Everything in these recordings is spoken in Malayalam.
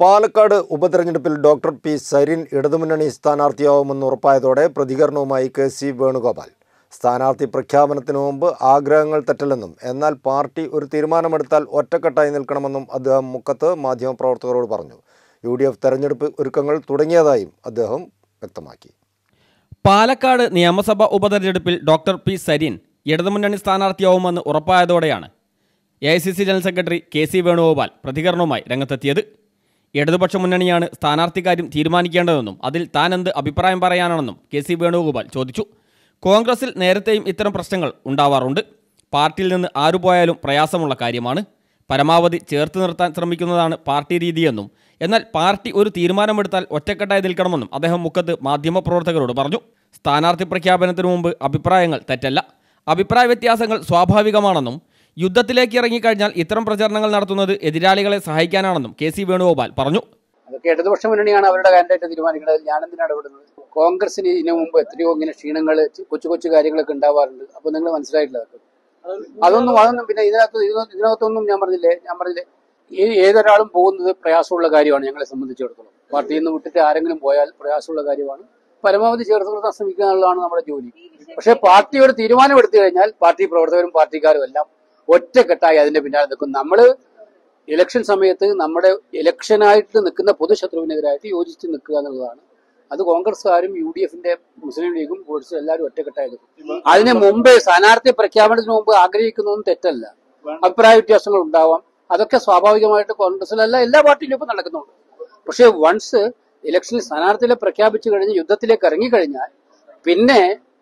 പാലക്കാട് ഉപതെരഞ്ഞെടുപ്പിൽ ഡോക്ടർ പി സരിൻ ഇടതുമുന്നണി സ്ഥാനാർത്ഥിയാവുമെന്ന് ഉറപ്പായതോടെ പ്രതികരണവുമായി കെ സി വേണുഗോപാൽ സ്ഥാനാർത്ഥി പ്രഖ്യാപനത്തിനു മുമ്പ് ആഗ്രഹങ്ങൾ തെറ്റല്ലെന്നും എന്നാൽ പാർട്ടി ഒരു തീരുമാനമെടുത്താൽ ഒറ്റക്കെട്ടായി നിൽക്കണമെന്നും അദ്ദേഹം മുക്കത്ത് മാധ്യമപ്രവർത്തകരോട് പറഞ്ഞു യു ഡി എഫ് തെരഞ്ഞെടുപ്പ് ഒരുക്കങ്ങൾ തുടങ്ങിയതായും അദ്ദേഹം വ്യക്തമാക്കി പാലക്കാട് നിയമസഭാ ഉപതെരഞ്ഞെടുപ്പിൽ ഡോക്ടർ പി സരീൻ ഇടതുമുന്നണി സ്ഥാനാർത്ഥിയാവുമെന്ന് ഉറപ്പായതോടെയാണ് A I C C general secretary K C Venugopal പ്രതികരണവുമായി രംഗത്തെത്തിയത് ഇടതുപക്ഷ മുന്നണിയാണ് സ്ഥാനാർത്ഥിക്കാര്യം തീരുമാനിക്കേണ്ടതെന്നും അതിൽ താൻ എന്ത് അഭിപ്രായം പറയാനാണെന്നും കെ സി വേണുഗോപാൽ ചോദിച്ചു കോൺഗ്രസിൽ നേരത്തെയും ഇത്തരം പ്രശ്നങ്ങൾ ഉണ്ടാവാറുണ്ട് പാർട്ടിയിൽ നിന്ന് ആരു പോയാലും പ്രയാസമുള്ള കാര്യമാണ് പരമാവധി ചേർത്ത് നിർത്താൻ ശ്രമിക്കുന്നതാണ് പാർട്ടി രീതിയെന്നും എന്നാൽ പാർട്ടി ഒരു തീരുമാനമെടുത്താൽ ഒറ്റക്കെട്ടായി നിൽക്കണമെന്നും അദ്ദേഹം മുക്കത്ത് മാധ്യമപ്രവർത്തകരോട് പറഞ്ഞു സ്ഥാനാർത്ഥി പ്രഖ്യാപനത്തിനു മുമ്പ് അഭിപ്രായങ്ങൾ തെറ്റല്ല അഭിപ്രായ വ്യത്യാസങ്ങൾ സ്വാഭാവികമാണെന്നും യുദ്ധത്തിലേക്ക് ഇറങ്ങിക്കഴിഞ്ഞാൽ ഇത്തരം പ്രചരണങ്ങൾ നടത്തുന്നത് എതിരാളികളെ സഹായിക്കാനാണെന്നും കെ സി വേണുഗോപാൽ പറഞ്ഞു അതൊക്കെ ഇടതുപക്ഷ മുന്നണിയാണ് അവരുടെ കാൻഡിഡേറ്റ് തീരുമാനിക്കുന്നത് ഞാൻ എന്തിനാണ് ഇടപെടുന്നത് കോൺഗ്രസിന് ഇതിനു മുമ്പ് എത്രയോ ഇങ്ങനെ ക്ഷീണങ്ങൾ കൊച്ചു കൊച്ചു കാര്യങ്ങളൊക്കെ ഉണ്ടാവാറുണ്ട് അപ്പൊ നിങ്ങൾ മനസ്സിലായിട്ടില്ല അതൊക്കെ അതൊന്നും അതൊന്നും പിന്നെ ഇതിനകത്ത് ഇതിനകത്ത് ഇതിനകത്തൊന്നും ഞാൻ പറഞ്ഞില്ലേ ഞാൻ പറഞ്ഞില്ലേ ഈ ഏതൊരാളും പോകുന്നത് പ്രയാസമുള്ള കാര്യമാണ് ഞങ്ങളെ സംബന്ധിച്ചിടത്തോളം പാർട്ടിയിൽ നിന്ന് വിട്ടിട്ട് ആരെങ്കിലും പോയാൽ പ്രയാസമുള്ള കാര്യമാണ് പരമാവധി ചേർത്ത് നിർത്താൻ ശ്രമിക്കുക എന്നുള്ളതാണ് നമ്മുടെ ജോലി പക്ഷേ പാർട്ടി ഒരു തീരുമാനം എടുത്തു കഴിഞ്ഞാൽ പാർട്ടി പ്രവർത്തകരും പാർട്ടിക്കാരും എല്ലാം ഒറ്റക്കെട്ടായി അതിന്റെ പിന്നാലെ നിൽക്കും നമ്മള് ഇലക്ഷൻ സമയത്ത് നമ്മുടെ ഇലക്ഷനായിട്ട് നിൽക്കുന്ന പൊതുശത്രുവിനെതിരായിട്ട് യോജിച്ച് നിൽക്കുക എന്നുള്ളതാണ് അത് കോൺഗ്രസ്സുകാരും യു ഡി എഫിന്റെ മുസ്ലിം ലീഗും കോൺഗ്രസും എല്ലാവരും ഒറ്റക്കെട്ടായി നിൽക്കും അതിന് മുമ്പ് സ്ഥാനാർത്ഥി പ്രഖ്യാപനത്തിന് മുമ്പ് ആഗ്രഹിക്കുന്നതും തെറ്റല്ല അഭിപ്രായ വ്യത്യാസങ്ങൾ ഉണ്ടാവാം അതൊക്കെ സ്വാഭാവികമായിട്ട് കോൺഗ്രസിലല്ല എല്ലാ പാർട്ടിയിലും ഇപ്പൊ നടക്കുന്നുണ്ട് പക്ഷേ വൺസ് ഇലക്ഷനിൽ സ്ഥാനാർത്ഥികളെ പ്രഖ്യാപിച്ചു കഴിഞ്ഞ് യുദ്ധത്തിലേക്ക് ഇറങ്ങിക്കഴിഞ്ഞാൽ പിന്നെ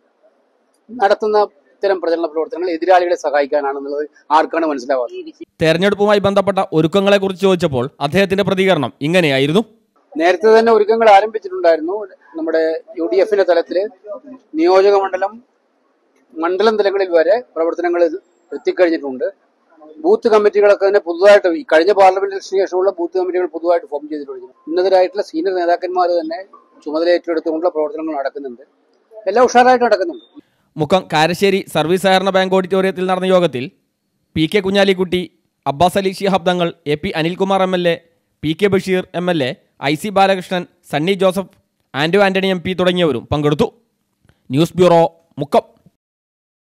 നടത്തുന്ന ഇത്തരം പ്രചരണ പ്രവർത്തനങ്ങൾ എതിരാളികളെ സഹായിക്കാനാണെന്നുള്ളത് ആർക്കാണ് മനസ്സിലാവാത്തത് തെരഞ്ഞെടുപ്പുമായി ബന്ധപ്പെട്ട ഒരുക്കങ്ങളെക്കുറിച്ച് ചോദിച്ചപ്പോൾ അദ്ദേഹത്തിന്റെ പ്രതികരണം ഇങ്ങനെയായിരുന്നു നേരത്തെ തന്നെ ഒരുക്കങ്ങൾ ആരംഭിച്ചിട്ടുണ്ടായിരുന്നു നമ്മുടെ യു ഡി എഫിന്റെ തലത്തില് നിയോജക മണ്ഡലം മണ്ഡലം തലങ്ങളിൽ വരെ പ്രവർത്തനങ്ങൾ എത്തിക്കഴിഞ്ഞിട്ടുണ്ട് ബൂത്ത് കമ്മിറ്റികളൊക്കെ തന്നെ പുതുതായിട്ട് ഈ കഴിഞ്ഞ പാർലമെന്റ് ഇലക്ഷന് ശേഷമുള്ള ബൂത്ത് കമ്മിറ്റികൾ പുതുതായിട്ട് ഫോം ചെയ്തിട്ട് കഴിഞ്ഞു ഉന്നതരായിട്ടുള്ള സീനിയർ നേതാക്കന്മാർ തന്നെ ചുമതല ഏറ്റെടുത്തുകൊണ്ടുള്ള പ്രവർത്തനങ്ങൾ നടക്കുന്നുണ്ട് എല്ലാം ഉഷാറായിട്ട് നടക്കുന്നുണ്ട് മുക്കം കാരശ്ശേരി സർവീസ് സഹകരണ ബാങ്ക് ഓഡിറ്റോറിയത്തിൽ നടന്ന യോഗത്തിൽ P K Kunhalikutty Abbas Ali Shihab Thangal A P Anilkumar M L A P K Basheer M L A I C Balakrishnan Sunny Joseph Anto Antony M P തുടങ്ങിയവരും പങ്കെടുത്തു ന്യൂസ് ബ്യൂറോ മുക്കം